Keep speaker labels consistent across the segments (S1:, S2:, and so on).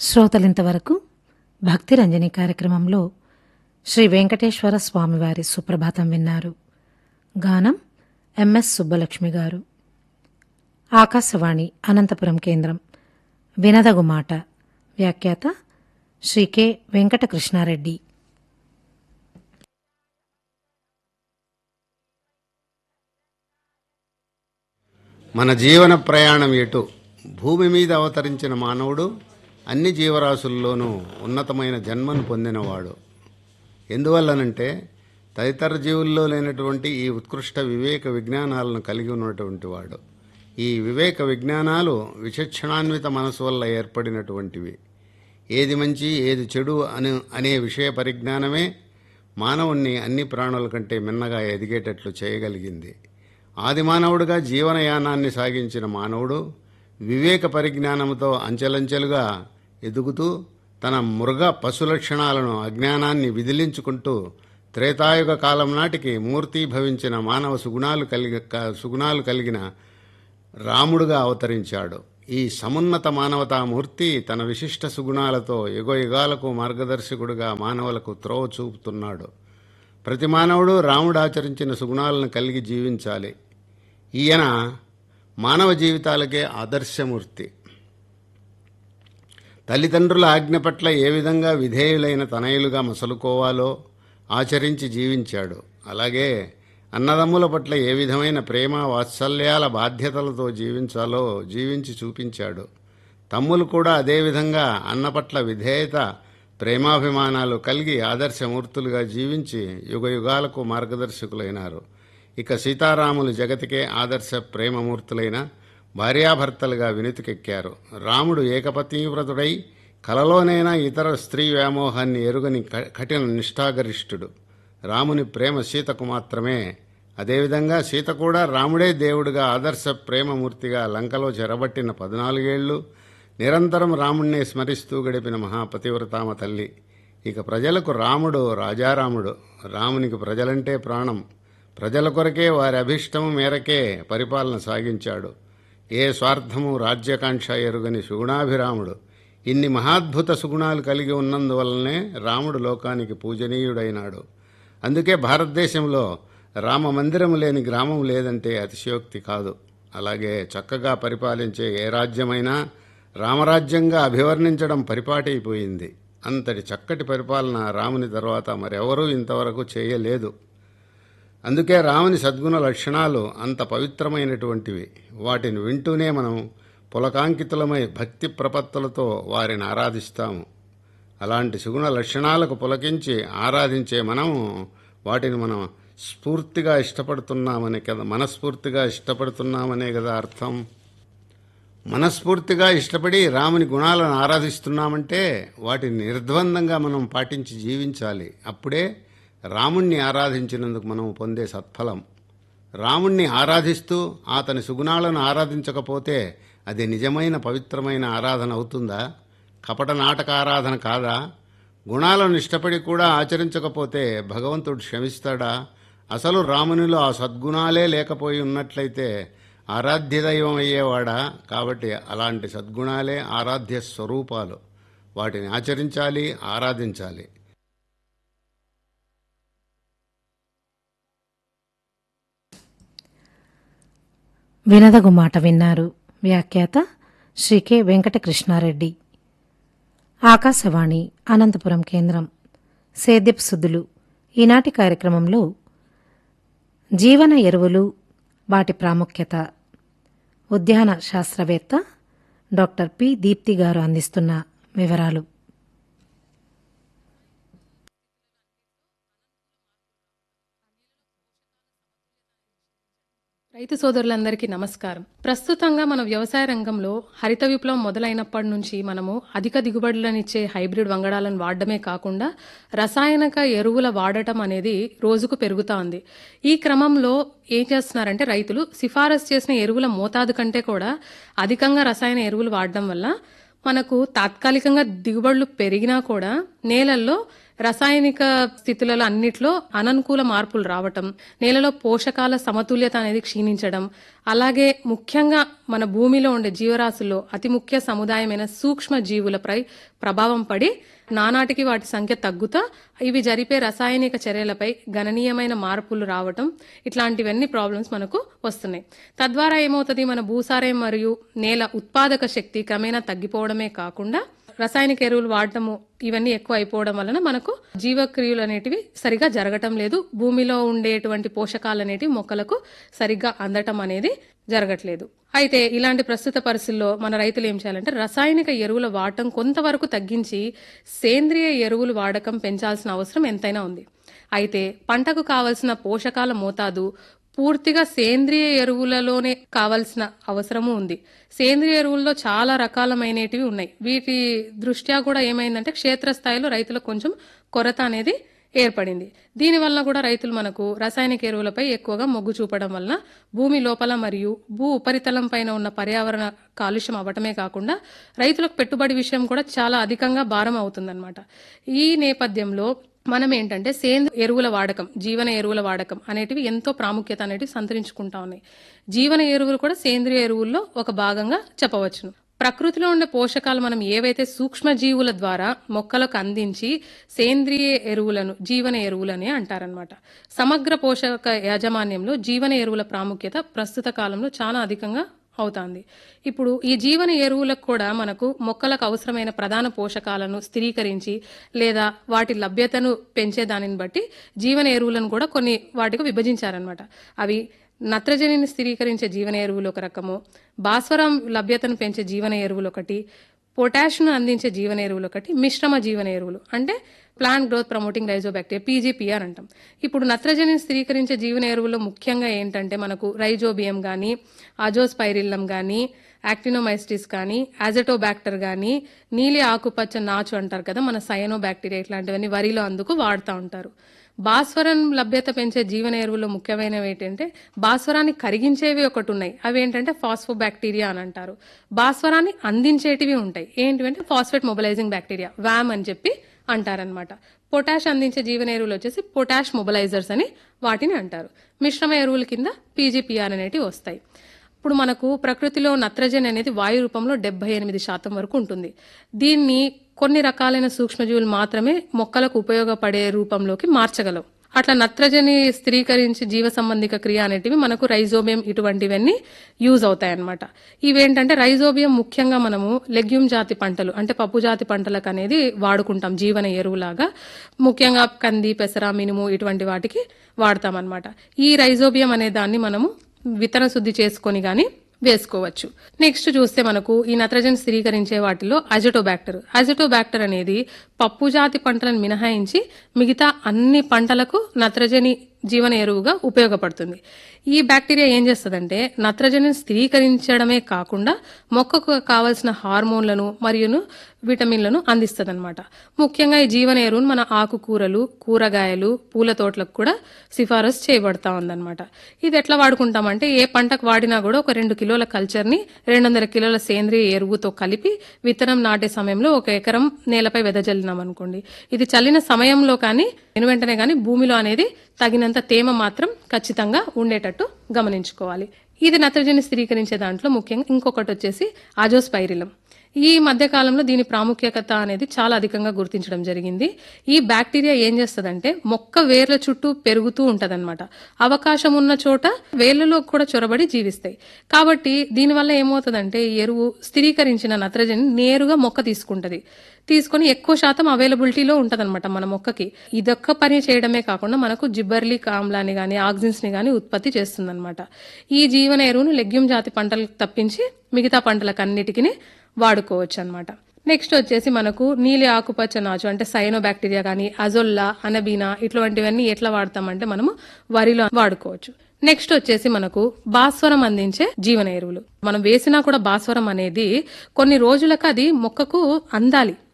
S1: శ్రోతలింతవరకు భక్తి రంజని కార్యక్రమంలో శ్రీ వెంకటేశ్వర స్వామివారి సుప్రభాతం విన్నారు గానం ఎంఎస్ సుబ్బలక్ష్మి గారు ఆకాశవాణి అనంతపురం కేంద్రం వినదగు మాట వ్యాఖ్యాత శ్రీ కె వెంకటకృష్ణారెడ్డి
S2: మన జీవన ప్రయాణం ఎటు భూమి మీద అవతరించిన మానవుడు అన్ని జీవరాశుల్లోనూ ఉన్నతమైన జన్మను పొందినవాడు ఎందువల్లనంటే తదితర జీవుల్లో లేనటువంటి ఈ ఉత్కృష్ట వివేక విజ్ఞానాలను కలిగి ఉన్నటువంటి వాడు ఈ వివేక విజ్ఞానాలు విచక్షణాన్విత మనసు వల్ల ఏర్పడినటువంటివి ఏది మంచి ఏది చెడు అని అనే విషయ పరిజ్ఞానమే మానవుణ్ణి అన్ని ప్రాణుల కంటే మిన్నగా ఎదిగేటట్లు చేయగలిగింది ఆది మానవుడిగా జీవనయానాన్ని సాగించిన మానవుడు వివేక పరిజ్ఞానంతో అంచెలంచెలుగా ఎదుగుతూ తన మృగ పశు లక్షణాలను అజ్ఞానాన్ని విదిలించుకుంటూ త్రేతాయుగ కాలం నాటికి మూర్తీభవించిన మానవ సుగుణాలు కలిగి క- సుగుణాలు కలిగిన రాముడుగా అవతరించాడు ఈ సమున్నత మానవతామూర్తి తన విశిష్ట సుగుణాలతో యుగ యుగాలకు మార్గదర్శకుడుగా మానవులకు త్రోవ చూపుతున్నాడు ప్రతి మానవుడు రాముడు ఆచరించిన సుగుణాలను కలిగి జీవించాలి ఈయన మానవ జీవితాలకే ఆదర్శమూర్తి తల్లిదండ్రుల ఆజ్ఞ పట్ల ఏ విధంగా విధేయులైన తనయులుగా మసలుకోవాలో ఆచరించి జీవించాడు అలాగే అన్నదమ్ముల పట్ల ఏ విధమైన ప్రేమ వాత్సల్యాల బాధ్యతలతో జీవించాలో జీవించి చూపించాడు తమ్ములు కూడా అదేవిధంగా అన్న పట్ల విధేయత ప్రేమాభిమానాలు కలిగి ఆదర్శమూర్తులుగా జీవించి యుగయుగాలకు మార్గదర్శకులైనారు ఇక సీతారాములు జగతికే ఆదర్శ ప్రేమమూర్తులైన భార్యాభర్తలుగా వినుతికెక్కారు రాముడు ఏకపత్నీవ్రతుడై కలలోనైనా ఇతర స్త్రీ వ్యామోహాన్ని ఎరుగని క- కఠిన నిష్ఠాగరిష్ఠుడు రాముని ప్రేమ సీతకు మాత్రమే అదేవిధంగా సీత కూడా రాముడే దేవుడిగా ఆదర్శ ప్రేమమూర్తిగా లంకలో చెరబట్టిన పద్నాలుగేళ్లు నిరంతరం రాముణ్ణే స్మరిస్తూ గడిపిన మహాపతివ్రతామ తల్లి ఇక ప్రజలకు రాముడు రాజారాముడు రామునికి ప్రజలంటే ప్రాణం ప్రజల కొరకే వారి అభిష్టం మేరకే పరిపాలన సాగించాడు ఏ స్వార్థము రాజ్యాకాంక్ష ఎరుగని సుగుణాభిరాముడు ఇన్ని మహాద్భుత సుగుణాలు కలిగి ఉన్నందువల్లనే రాముడు లోకానికి పూజనీయుడైనాడు అందుకే భారతదేశంలో రామ మందిరం లేని గ్రామం లేదంటే అతిశయోక్తి కాదు అలాగే చక్కగా పరిపాలించే ఏ రాజ్యమైనా రామరాజ్యంగా అభివర్ణించడం పరిపాటైపోయింది అంతటి చక్కటి పరిపాలన రాముని తర్వాత మరెవరూ ఇంతవరకు చేయలేదు అందుకే రాముని సద్గుణ లక్షణాలు అంత పవిత్రమైనటువంటివి వాటిని వింటూనే మనం పులకాంకితులమై భక్తి ప్రపత్తులతో వారిని ఆరాధిస్తాము అలాంటి సుగుణ లక్షణాలకు పులకించి ఆరాధించే మనము వాటిని మనం స్ఫూర్తిగా ఇష్టపడుతున్నామనే కదా మనస్ఫూర్తిగా ఇష్టపడుతున్నామనే కదా అర్థం మనస్ఫూర్తిగా ఇష్టపడి రాముని గుణాలను ఆరాధిస్తున్నామంటే వాటిని నిర్ద్వందంగా మనం పాటించి జీవించాలి అప్పుడే రాముణ్ణి ఆరాధించినందుకు మనం పొందే సత్ఫలం రాముణ్ణి ఆరాధిస్తూ అతని సుగుణాలను ఆరాధించకపోతే అది నిజమైన పవిత్రమైన ఆరాధన అవుతుందా కపట నాటక ఆరాధన కాదా గుణాలను ఇష్టపడి కూడా ఆచరించకపోతే భగవంతుడు క్షమిస్తాడా అసలు రామునిలో ఆ సద్గుణాలే లేకపోయి ఉన్నట్లయితే ఆరాధ్య దైవం అయ్యేవాడా కాబట్టి అలాంటి సద్గుణాలే ఆరాధ్య స్వరూపాలు వాటిని ఆచరించాలి ఆరాధించాలి
S1: వినదగు మాట విన్నారు వ్యాఖ్యాత శ్రీ కె వెంకటకృష్ణారెడ్డి ఆకాశవాణి అనంతపురం కేంద్రం సేద్యపు సుద్దులు ఈనాటి కార్యక్రమంలో జీవన ఎరువులు వాటి ప్రాముఖ్యత ఉద్యాన శాస్త్రవేత్త డాక్టర్ పి దీప్తి గారు అందిస్తున్న వివరాలు
S3: రైతు సోదరులందరికీ నమస్కారం ప్రస్తుతంగా మన వ్యవసాయ రంగంలో హరిత విప్లవం మొదలైనప్పటి నుంచి మనము అధిక దిగుబడులనిచ్చే హైబ్రిడ్ వంగడాలను వాడడమే కాకుండా రసాయనిక ఎరువుల వాడటం అనేది రోజుకు పెరుగుతా ఉంది ఈ క్రమంలో ఏం చేస్తున్నారంటే రైతులు సిఫారసు చేసిన ఎరువుల మోతాదు కంటే కూడా అధికంగా రసాయన ఎరువులు వాడడం వల్ల మనకు తాత్కాలికంగా దిగుబడులు పెరిగినా కూడా నేలల్లో రసాయనిక స్థితులలో అన్నిట్లో అననుకూల మార్పులు రావటం నేలలో పోషకాల సమతుల్యత అనేది క్షీణించడం అలాగే ముఖ్యంగా మన భూమిలో ఉండే జీవరాశుల్లో అతి ముఖ్య సముదాయమైన సూక్ష్మ జీవులపై ప్రభావం పడి నానాటికి వాటి సంఖ్య తగ్గుతా ఇవి జరిపే రసాయనిక చర్యలపై గణనీయమైన మార్పులు రావటం ఇట్లాంటివన్నీ ప్రాబ్లమ్స్ మనకు వస్తున్నాయి తద్వారా ఏమవుతుంది మన భూసారం మరియు నేల ఉత్పాదక శక్తి క్రమేణా తగ్గిపోవడమే కాకుండా రసాయనిక ఎరువులు వాడటము ఇవన్నీ ఎక్కువ అయిపోవడం వలన మనకు జీవక్రియలు అనేటివి సరిగా జరగటం లేదు భూమిలో ఉండేటువంటి పోషకాలు అనేటివి మొక్కలకు సరిగ్గా అందటం అనేది జరగట్లేదు అయితే ఇలాంటి ప్రస్తుత పరిస్థితుల్లో మన రైతులు ఏం చేయాలంటే రసాయనిక ఎరువుల వాడటం కొంతవరకు తగ్గించి సేంద్రియ ఎరువులు వాడకం పెంచాల్సిన అవసరం ఎంతైనా ఉంది అయితే పంటకు కావలసిన పోషకాల మోతాదు పూర్తిగా సేంద్రియ ఎరువులలోనే కావలసిన అవసరము ఉంది సేంద్రియ ఎరువుల్లో చాలా రకాలమైనటివి ఉన్నాయి వీటి దృష్ట్యా కూడా ఏమైందంటే క్షేత్రస్థాయిలో రైతులకు కొంచెం కొరత అనేది ఏర్పడింది దీనివల్ల కూడా రైతులు మనకు రసాయనిక ఎరువులపై ఎక్కువగా మొగ్గు చూపడం వలన భూమి లోపల మరియు భూ ఉపరితలం పైన ఉన్న పర్యావరణ కాలుష్యం అవ్వటమే కాకుండా రైతులకు పెట్టుబడి విషయం కూడా చాలా అధికంగా భారం అవుతుందన్నమాట ఈ నేపథ్యంలో మనం ఏంటంటే సేంద్రియ ఎరువుల వాడకం జీవన ఎరువుల వాడకం అనేటివి ఎంతో ప్రాముఖ్యత అనేటివి సంతరించుకుంటా ఉన్నాయి జీవన ఎరువులు కూడా సేంద్రియ ఎరువుల్లో ఒక భాగంగా చెప్పవచ్చును ప్రకృతిలో ఉండే పోషకాలు మనం ఏవైతే సూక్ష్మ జీవుల ద్వారా మొక్కలకు అందించి సేంద్రియ ఎరువులను జీవన ఎరువులని అంటారనమాట సమగ్ర పోషక యాజమాన్యంలో జీవన ఎరువుల ప్రాముఖ్యత ప్రస్తుత కాలంలో చాలా అధికంగా అవుతుంది ఇప్పుడు ఈ జీవన ఎరువులకు కూడా మనకు మొక్కలకు అవసరమైన ప్రధాన పోషకాలను స్థిరీకరించి లేదా వాటి లభ్యతను పెంచే దానిని బట్టి జీవన ఎరువులను కూడా కొన్ని వాటికి విభజించారనమాట అవి నత్రజనిని స్థిరీకరించే జీవన ఎరువులు ఒక రకము భాస్వరం లభ్యతను పెంచే జీవన ఎరువులు ఒకటి పొటాష్ను అందించే జీవన ఎరువులు ఒకటి మిశ్రమ జీవన ఎరువులు అంటే plant growth promoting rhizobacteria PGPR అంటాం ఇప్పుడు నత్రజనిని స్థిరీకరించే జీవన ఎరువుల్లో ముఖ్యంగా ఏంటంటే మనకు రైజోబియం కానీ అజోస్పైరిల్లం కానీ యాక్టినోమైస్టిస్ కానీ యాజటోబాక్టర్ కానీ నీలి ఆకుపచ్చ నాచు అంటారు కదా మన సయనోబాక్టీరియా ఇట్లాంటివన్నీ వరిలో అందుకు వాడుతూ ఉంటారు భాస్వరం లభ్యత పెంచే జీవన ఎరువుల్లో ముఖ్యమైనవి ఏంటంటే భాస్వరాన్ని కరిగించేవి ఒకటి ఉన్నాయి అవి ఏంటంటే ఫాస్ఫోబాక్టీరియా అని అంటారు భాస్వరాన్ని అందించేటివి ఉంటాయి ఏంటివంటే ఫాస్ఫేట్ మొబిలైజింగ్ బ్యాక్టీరియా వ్యామ్ అని చెప్పి అంటారనమాట పొటాష్ అందించే జీవన ఎరువులు వచ్చేసి పొటాష్ మొబిలైజర్స్ అని వాటిని అంటారు మిశ్రమ ఎరువుల కింద పీజీపీఆర్ అనేటివి వస్తాయి ఇప్పుడు మనకు ప్రకృతిలో నత్రజని అనేది వాయు రూపంలో డెబ్బై ఎనిమిది శాతం వరకు ఉంటుంది దీన్ని కొన్ని రకాలైన సూక్ష్మజీవులు మాత్రమే మొక్కలకు ఉపయోగపడే రూపంలోకి మార్చగలవు అట్లా నత్రజని స్థిరీకరించి జీవ సంబంధిక క్రియ అనేటివి మనకు రైజోబియం ఇటువంటివన్నీ యూజ్ అవుతాయి అన్నమాట ఇవేంటంటే రైజోబియం ముఖ్యంగా మనము లెగ్యూమ్ జాతి పంటలు అంటే పప్పు జాతి పంటలకు అనేది వాడుకుంటాం జీవన ఎరువులాగా ముఖ్యంగా కంది పెసర మినుము ఇటువంటి వాటికి వాడతాం అన్నమాట ఈ రైజోబియం అనే దాన్ని మనము విత్తన శుద్ధి చేసుకొని గాని వేసుకోవచ్చు నెక్స్ట్ చూస్తే మనకు ఈ నత్రజని స్థిరీకరించే వాటిలో అజటోబాక్టర్ అజటోబాక్టర్ అనేది పప్పు జాతి పంటలను మినహాయించి మిగతా అన్ని పంటలకు నత్రజని జీవన ఎరువుగా ఉపయోగపడుతుంది ఈ బ్యాక్టీరియా ఏం చేస్తుందంటే నత్రజనిని స్థిరీకరించడమే కాకుండా మొక్కకు కావలసిన హార్మోన్లను మరియును విటమిన్లను అందిస్తుంది ముఖ్యంగా ఈ జీవన ఎరువును మన ఆకుకూరలు కూరగాయలు పూల తోటలకు కూడా సిఫారసు చేయబడతా ఉందన్నమాట ఇది ఎట్లా వాడుకుంటామంటే ఏ పంటకు వాడినా కూడా ఒక రెండు కిలోల కల్చర్ని రెండు వందల కిలోల సేంద్రియ ఎరువుతో కలిపి విత్తనం నాటే సమయంలో ఒక ఎకరం నేలపై వెదజల్లినాం అనుకోండి ఇది చల్లిన సమయంలో కానీ వెను వెంటనే కానీ భూమిలో అనేది తగినంత తేమ మాత్రం ఖచ్చితంగా ఉండేటట్టు గమనించుకోవాలి ఇది నత్రజని స్థిరీకరించే దాంట్లో ముఖ్యంగా ఇంకొకటి వచ్చేసి అజోస్పైరిలం ఈ మధ్య కాలంలో దీని ప్రాముఖ్యత అనేది చాలా అధికంగా గుర్తించడం జరిగింది ఈ బ్యాక్టీరియా ఏం చేస్తుందంటే మొక్క వేర్ల చుట్టూ పెరుగుతూ ఉంటదన్నమాట అవకాశం ఉన్న చోట వేర్లలో కూడా చొరబడి జీవిస్తాయి కాబట్టి దీనివల్ల ఏమవుతుందంటే ఈ ఎరువు స్థిరీకరించిన నత్రజని నేరుగా మొక్క తీసుకుంటది తీసుకొని ఎక్కువ శాతం అవైలబిలిటీలో ఉంటదన్నమాట మన మొక్కకి ఇదొక్క పని చేయడమే కాకుండా మనకు జిబ్బర్లిక్ ఆమ్లాన్ని గాని ఆక్సిన్స్ ని గాని ఉత్పత్తి చేస్తుందన్నమాట ఈ జీవన ఎరువును లెగ్యూమ్ జాతి పంటలకు తప్పించి మిగతా పంటలకు అన్నిటికీ వాడుకోవచ్చు అనమాట నెక్స్ట్ వచ్చేసి మనకు నీలి ఆకుపచ్చ నాచు అంటే సైనో బ్యాక్టీరియా కానీ అజొల్లా అనబీనా ఇటువంటివన్నీ ఎట్లా వాడతామంటే మనము వరిలో వాడుకోవచ్చు నెక్స్ట్ వచ్చేసి మనకు భాస్వరం అందించే జీవన ఎరువులు మనం వేసినా కూడా భాస్వరం అనేది కొన్ని రోజులకు అది మొక్కకు అందాలి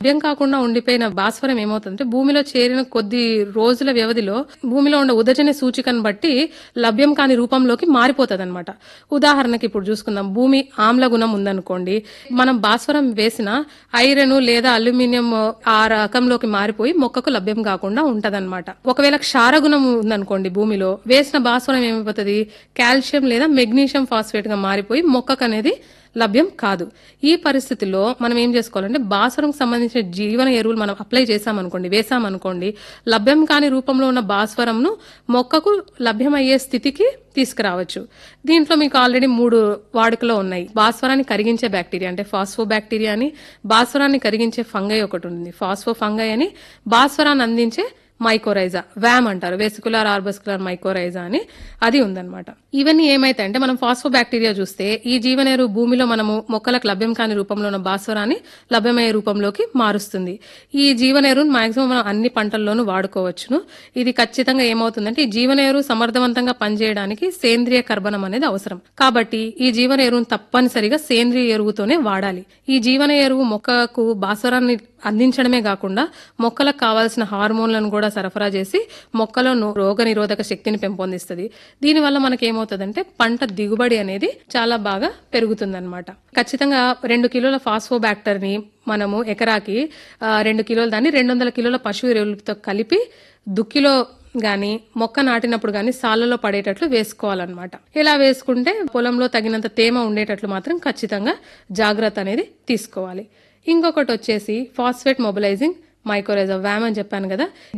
S3: లభ్యం కాకుండా ఉండిపోయిన భాస్వరం ఏమవుతుందంటే భూమిలో చేరిన కొద్ది రోజుల వ్యవధిలో భూమిలో ఉన్న ఉదజన సూచికను బట్టి లభ్యం కాని రూపంలోకి మారిపోతుంది అనమాట ఉదాహరణకి ఇప్పుడు చూసుకుందాం భూమి ఆమ్ల గుణం ఉందనుకోండి మనం భాస్వరం వేసిన ఐరన్ లేదా అల్యూమినియం ఆ రకంలోకి మారిపోయి మొక్కకు లభ్యం కాకుండా ఉంటదన్నమాట ఒకవేళ క్షార గుణం ఉందనుకోండి భూమిలో వేసిన భాస్వరం ఏమైపోతుంది కాల్షియం లేదా మెగ్నీషియం ఫాస్ఫేట్ గా మారిపోయి మొక్కకు అనేది లభ్యం కాదు ఈ పరిస్థితిలో మనం ఏం చేసుకోవాలంటే భాస్వరంకి సంబంధించిన జీవన ఎరువులు మనం అప్లై చేసామనుకోండి వేసామనుకోండి లభ్యం కాని రూపంలో ఉన్న భాస్వరంను మొక్కకు లభ్యమయ్యే స్థితికి తీసుకురావచ్చు దీంట్లో మీకు ఆల్రెడీ మూడు వాడుకలో ఉన్నాయి భాస్వరాన్ని కరిగించే బ్యాక్టీరియా అంటే ఫాస్ఫో బ్యాక్టీరియా అని భాస్వరాన్ని కరిగించే ఫంగై ఒకటి ఉంది ఫాస్ఫో ఫంగై అని భాస్వరాన్ని అందించే మైకోరైజా వ్యామ్ అంటారు వెసికులర్ ఆర్బస్కులర్ మైకోరైజా అని అది ఉందన్నమాట ఇవన్నీ ఏమైతాయి అంటే మనం ఫాస్ఫో బ్యాక్టీరియా చూస్తే ఈ జీవనేరు భూమిలో మనము మొక్కలకు లభ్యం కాని రూపంలో ఉన్న భాస్వరాన్ని లభ్యమయ్యే రూపంలోకి మారుస్తుంది ఈ జీవనేరును మాక్సిమం మనం అన్ని పంటల్లోనూ వాడుకోవచ్చును ఇది ఖచ్చితంగా ఏమవుతుందంటే ఈ జీవనేరు సమర్థవంతంగా పనిచేయడానికి సేంద్రియ కర్బనం అనేది అవసరం కాబట్టి ఈ జీవన ఎరువును తప్పనిసరిగా సేంద్రియ ఎరువుతోనే వాడాలి ఈ జీవన ఎరువు మొక్కకు భాస్వరాన్ని అందించడమే కాకుండా మొక్కలకు కావాల్సిన హార్మోన్లను కూడా సరఫరా చేసి మొక్కలో రోగ నిరోధక శక్తిని పెంపొందిస్తుంది దీనివల్ల మనకి ఏమవుతుందంటే పంట దిగుబడి అనేది చాలా బాగా పెరుగుతుందన్నమాట ఖచ్చితంగా రెండు కిలోల ఫాస్ఫో ని మనము ఎకరాకి ఆ, రెండు కిలోల దాన్ని రెండు వందల కిలోల పశువు ఎరువులతో కలిపి దుక్కిలో గాని మొక్క నాటినప్పుడు గాని సాలలో పడేటట్లు వేసుకోవాలన్నమాట ఇలా వేసుకుంటే పొలంలో తగినంత తేమ ఉండేటట్లు మాత్రం ఖచ్చితంగా జాగ్రత్త అనేది తీసుకోవాలి ఇంకొకటి వచ్చేసి ఫాస్ఫేట్ మొబిలైజింగ్ మైకోరైజా వ్యామ్ అని చెప్పాను కదా